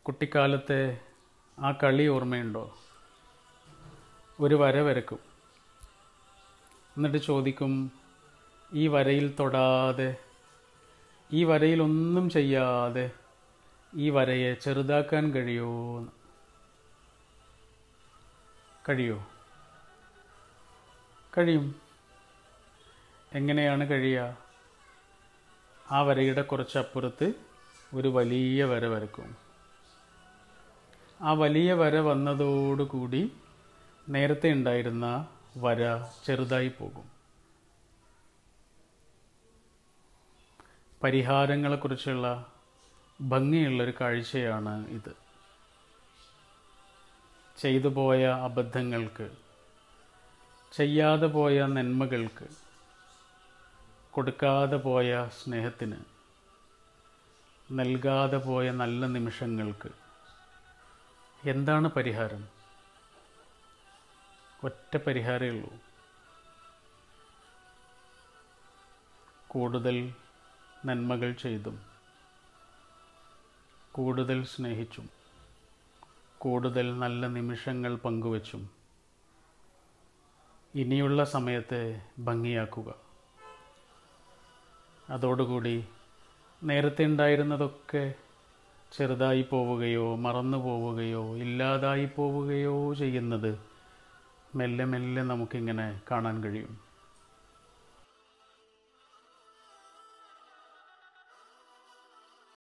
കുട്ടിക്കാലത്തെ ആ കളി ഓർമ്മയുണ്ടോ ഒരു വര വരക്കും എന്നിട്ട് ചോദിക്കും ഈ വരയിൽ തൊടാതെ ഈ വരയിൽ ഒന്നും ചെയ്യാതെ ഈ വരയെ ചെറുതാക്കാൻ കഴിയുമോ എന്ന്. കഴിയോ കഴിയും എങ്ങനെയാണ് കഴിയുക ആ വരയുടെ കുറച്ചപ്പുറത്ത് ഒരു വലിയ വര വരക്കും ആ വലിയ വര വന്നതോടുകൂടി നേരത്തെ ഉണ്ടായിരുന്ന വര ചെറുതായി പോകും പരിഹാരങ്ങളെക്കുറിച്ചുള്ള ഭംഗിയുള്ളൊരു കാഴ്ചയാണ് ഇത് ചെയ്തു പോയ അബദ്ധങ്ങൾക്ക് ചെയ്യാതെ പോയ നന്മകൾക്ക് കൊടുക്കാതെ പോയ സ്നേഹത്തിന് നൽകാതെ പോയ നല്ല നിമിഷങ്ങൾക്ക് എന്താണ് പരിഹാരം ഒറ്റ പരിഹാരമേ ഉള്ളൂ കൂടുതൽ നന്മകൾ ചെയ്തും കൂടുതൽ സ്നേഹിച്ചും കൂടുതൽ നല്ല നിമിഷങ്ങൾ പങ്കുവച്ചും ഇനിയുള്ള സമയത്തെ ഭംഗിയാക്കുക അതോടുകൂടി നേരത്തെ ഉണ്ടായിരുന്നതൊക്കെ ചെറുതായി പോവുകയോ മറന്നു പോവുകയോ ഇല്ലാതായി പോവുകയോ ചെയ്യുന്നത് മെല്ലെ മെല്ലെ നമുക്കിങ്ങനെ കാണാൻ കഴിയും